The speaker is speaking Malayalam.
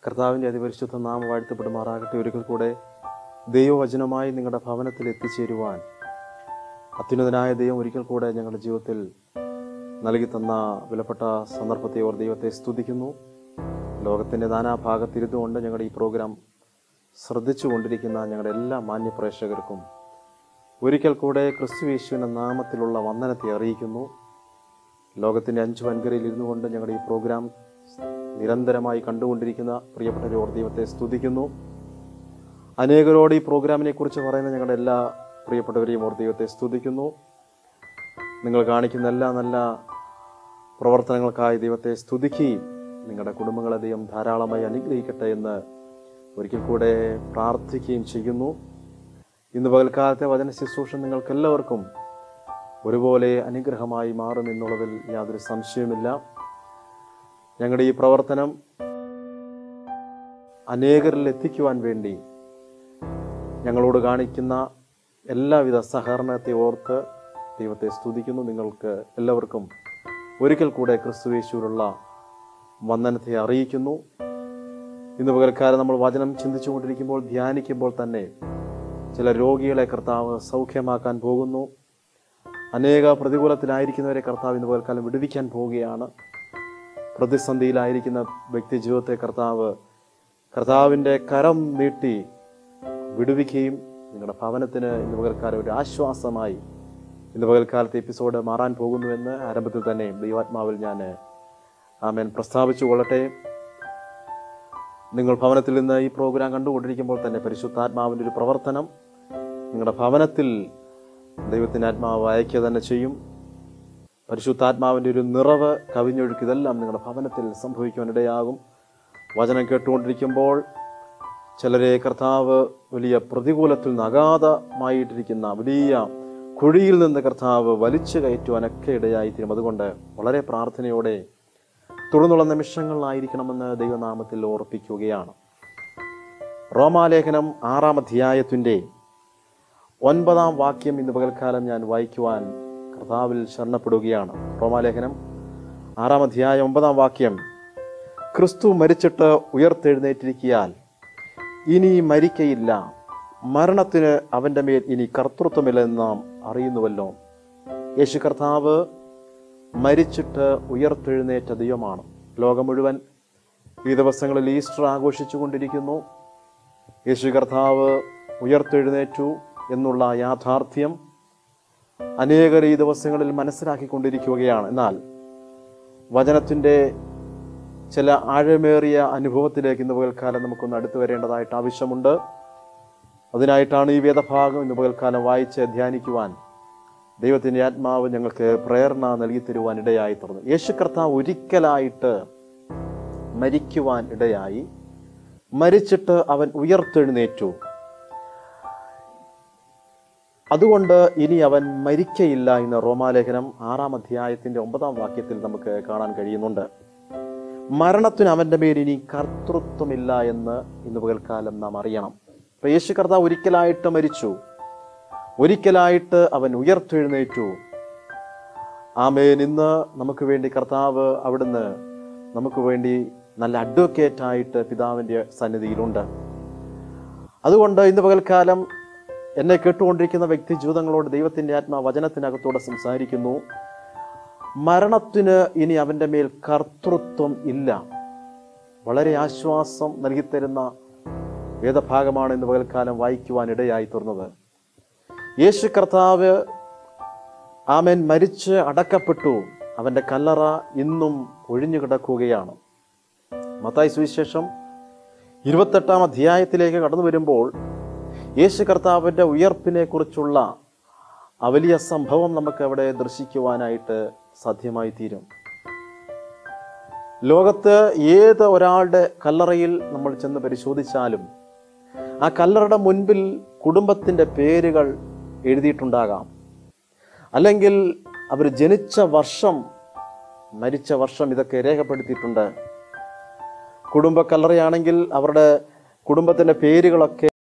കർത്താവിൻ്റെ അതിപരിശുദ്ധ നാമം വാഴ്ത്തപ്പെടുമാറാകട്ടെ ഒരിക്കൽ കൂടെ ദൈവവചനമായി നിങ്ങളുടെ ഭവനത്തിൽ എത്തിച്ചേരുവാൻ അത്യുന്നതനായ ദൈവം ഒരിക്കൽ കൂടെ ഞങ്ങളുടെ ജീവിതത്തിൽ നൽകി തന്ന വിലപ്പെട്ട സന്ദർഭത്തെ ഓർ ദൈവത്തെ സ്തുതിക്കുന്നു ലോകത്തിൻ്റെ നാനാഭാഗത്തിരുന്നുകൊണ്ട് ഞങ്ങളുടെ ഈ പ്രോഗ്രാം ശ്രദ്ധിച്ചു കൊണ്ടിരിക്കുന്ന ഞങ്ങളുടെ എല്ലാ മാന്യ പ്രേക്ഷകർക്കും ഒരിക്കൽ കൂടെ ക്രിസ്തു യേശുവിൻ്റെ നാമത്തിലുള്ള വന്ദനത്തെ അറിയിക്കുന്നു ലോകത്തിൻ്റെ അഞ്ചു വൻകരയിൽ ഇരുന്നു കൊണ്ട് ഞങ്ങളുടെ ഈ പ്രോഗ്രാം നിരന്തരമായി കണ്ടുകൊണ്ടിരിക്കുന്ന പ്രിയപ്പെട്ടവരോട് ദൈവത്തെ സ്തുതിക്കുന്നു അനേകരോട് ഈ പ്രോഗ്രാമിനെ കുറിച്ച് പറയുന്ന ഞങ്ങളുടെ എല്ലാ പ്രിയപ്പെട്ടവരെയും ഓർ ദൈവത്തെ സ്തുതിക്കുന്നു നിങ്ങൾ കാണിക്കുന്ന എല്ലാ നല്ല പ്രവർത്തനങ്ങൾക്കായി ദൈവത്തെ സ്തുതിക്കുകയും നിങ്ങളുടെ കുടുംബങ്ങളെ ദൈവം ധാരാളമായി അനുഗ്രഹിക്കട്ടെ എന്ന് ഒരിക്കൽ കൂടെ പ്രാർത്ഥിക്കുകയും ചെയ്യുന്നു ഇന്ന് പകൽക്കാലത്തെ വചന ശുശ്രൂഷ നിങ്ങൾക്ക് എല്ലാവർക്കും ഒരുപോലെ അനുഗ്രഹമായി മാറും എന്നുള്ളതിൽ യാതൊരു സംശയവുമില്ല ഞങ്ങളുടെ ഈ പ്രവർത്തനം അനേകരിൽ എത്തിക്കുവാൻ വേണ്ടി ഞങ്ങളോട് കാണിക്കുന്ന എല്ലാവിധ സഹകരണത്തെ ഓർത്ത് ദൈവത്തെ സ്തുതിക്കുന്നു നിങ്ങൾക്ക് എല്ലാവർക്കും ഒരിക്കൽ കൂടെ ക്രിസ്തുവേശുവിലുള്ള വന്ദനത്തെ അറിയിക്കുന്നു ഇന്ന് പകൽക്കാലം നമ്മൾ വചനം ചിന്തിച്ചുകൊണ്ടിരിക്കുമ്പോൾ ധ്യാനിക്കുമ്പോൾ തന്നെ ചില രോഗികളെ കർത്താവ് സൗഖ്യമാക്കാൻ പോകുന്നു അനേക പ്രതികൂലത്തിലായിരിക്കുന്നവരെ കർത്താവ് ഇന്ന് പകൽക്കാലം വിടുവിക്കാൻ പോവുകയാണ് പ്രതിസന്ധിയിലായിരിക്കുന്ന വ്യക്തി ജീവിതത്തെ കർത്താവ് കർത്താവിൻ്റെ കരം നീട്ടി വിടുവിക്കുകയും നിങ്ങളുടെ ഭവനത്തിന് ഇന്ന് പകൽക്കാലം ഒരു ആശ്വാസമായി ഇന്ന് പകൽക്കാലത്തെ എപ്പിസോഡ് മാറാൻ പോകുന്നുവെന്ന് ആരംഭത്തിൽ തന്നെ ദൈവാത്മാവിൽ ഞാൻ ആമേൻ പ്രസ്താവിച്ചു കൊള്ളട്ടെ നിങ്ങൾ ഭവനത്തിൽ നിന്ന് ഈ പ്രോഗ്രാം കണ്ടുകൊണ്ടിരിക്കുമ്പോൾ തന്നെ പരിശുദ്ധാത്മാവിൻ്റെ ഒരു പ്രവർത്തനം നിങ്ങളുടെ ഭവനത്തിൽ ദൈവത്തിൻ്റെ ആത്മാവ് അയക്കുക തന്നെ ചെയ്യും പരിശുദ്ധാത്മാവിൻ്റെ ഒരു നിറവ് കവിഞ്ഞൊഴുക്ക് ഇതെല്ലാം നിങ്ങളുടെ ഭവനത്തിൽ സംഭവിക്കുവാനിടയാകും വചനം കേട്ടുകൊണ്ടിരിക്കുമ്പോൾ ചിലരെ കർത്താവ് വലിയ പ്രതികൂലത്തിൽ നിന്ന് അഗാധമായിട്ടിരിക്കുന്ന വലിയ കുഴിയിൽ നിന്ന് കർത്താവ് വലിച്ചു കയറ്റുവാനൊക്കെ ഇടയായിത്തീരും അതുകൊണ്ട് വളരെ പ്രാർത്ഥനയോടെ തുടർന്നുള്ള നിമിഷങ്ങളിലായിരിക്കണമെന്ന് ദൈവനാമത്തിൽ ഓർപ്പിക്കുകയാണ് റോമാലേഖനം ആറാം അധ്യായത്തിൻ്റെ ഒൻപതാം വാക്യം ഇന്ന് പകൽക്കാലം ഞാൻ വായിക്കുവാൻ കർത്താവിൽ ശരണപ്പെടുകയാണ് റോമാലേഖനം ആറാം അധ്യായം ഒമ്പതാം വാക്യം ക്രിസ്തു മരിച്ചിട്ട് ഉയർത്തെഴുന്നേറ്റിരിക്കിയാൽ ഇനി മരിക്കയില്ല മരണത്തിന് അവൻ്റെ മേൽ ഇനി കർത്തൃത്വമില്ലെന്ന് നാം അറിയുന്നുവല്ലോ യേശു കർത്താവ് മരിച്ചിട്ട് ഉയർത്തെഴുന്നേറ്റ ദൈവമാണ് ലോകം മുഴുവൻ ഈ ദിവസങ്ങളിൽ ഈസ്റ്റർ ആഘോഷിച്ചു കൊണ്ടിരിക്കുന്നു യേശു കർത്താവ് ഉയർത്തെഴുന്നേറ്റു എന്നുള്ള യാഥാർത്ഥ്യം അനേകർ ഈ ദിവസങ്ങളിൽ മനസ്സിലാക്കിക്കൊണ്ടിരിക്കുകയാണ് എന്നാൽ വചനത്തിൻ്റെ ചില ആഴമേറിയ അനുഭവത്തിലേക്ക് ഇന്ന് പകൽക്കാലം നമുക്കൊന്ന് അടുത്തു വരേണ്ടതായിട്ട് ആവശ്യമുണ്ട് അതിനായിട്ടാണ് ഈ വേദഭാഗം ഇന്ന് പകൽക്കാലം വായിച്ച് ധ്യാനിക്കുവാൻ ദൈവത്തിൻ്റെ ആത്മാവ് ഞങ്ങൾക്ക് പ്രേരണ നൽകി തരുവാൻ ഇടയായി തുറന്നു യേശു കർത്താവ് ഒരിക്കലായിട്ട് മരിക്കുവാൻ ഇടയായി മരിച്ചിട്ട് അവൻ ഉയർത്തെഴുന്നേറ്റു അതുകൊണ്ട് ഇനി അവൻ മരിക്കയില്ല എന്ന് റോമാലേഖനം ആറാം അധ്യായത്തിന്റെ ഒമ്പതാം വാക്യത്തിൽ നമുക്ക് കാണാൻ കഴിയുന്നുണ്ട് മരണത്തിന് അവന്റെ മേൽ ഇനി കർത്തൃത്വമില്ല എന്ന് ഇന്ന് പകൽക്കാലം നാം അറിയണം ഇപ്പൊ യേശു കർത്താവ് ഒരിക്കലായിട്ട് മരിച്ചു ഒരിക്കലായിട്ട് അവൻ ഉയർത്തെഴുന്നേറ്റു ആമേൻ ഇന്ന് നമുക്ക് വേണ്ടി കർത്താവ് അവിടുന്ന് നമുക്ക് വേണ്ടി നല്ല അഡ്വക്കേറ്റ് ആയിട്ട് പിതാവിൻ്റെ സന്നിധിയിലുണ്ട് അതുകൊണ്ട് ഇന്ന് പകൽക്കാലം എന്നെ കേട്ടുകൊണ്ടിരിക്കുന്ന വ്യക്തി ജീവിതങ്ങളോട് ദൈവത്തിൻ്റെ ആത്മാ വചനത്തിനകത്തൂടെ സംസാരിക്കുന്നു മരണത്തിന് ഇനി അവൻ്റെ മേൽ കർത്തൃത്വം ഇല്ല വളരെ ആശ്വാസം നൽകിത്തരുന്ന വേദഭാഗമാണ് ഇന്ന് പകൽക്കാലം വായിക്കുവാൻ ഇടയായി തീർന്നത് യേശു കർത്താവ് ആമൻ മരിച്ച് അടക്കപ്പെട്ടു അവൻ്റെ കല്ലറ ഇന്നും ഒഴിഞ്ഞു കിടക്കുകയാണ് മത്തായി സുവിശേഷം ഇരുപത്തെട്ടാം അധ്യായത്തിലേക്ക് കടന്നു വരുമ്പോൾ യേശു കർത്താവിൻ്റെ ഉയർപ്പിനെ കുറിച്ചുള്ള ആ വലിയ സംഭവം നമുക്ക് അവിടെ ദർശിക്കുവാനായിട്ട് സാധ്യമായി തീരും ലോകത്ത് ഏത് ഒരാളുടെ കല്ലറയിൽ നമ്മൾ ചെന്ന് പരിശോധിച്ചാലും ആ കല്ലറയുടെ മുൻപിൽ കുടുംബത്തിൻ്റെ പേരുകൾ എഴുതിയിട്ടുണ്ടാകാം അല്ലെങ്കിൽ അവർ ജനിച്ച വർഷം മരിച്ച വർഷം ഇതൊക്കെ രേഖപ്പെടുത്തിയിട്ടുണ്ട് കുടുംബ കല്ലറയാണെങ്കിൽ അവരുടെ കുടുംബത്തിൻ്റെ പേരുകളൊക്കെ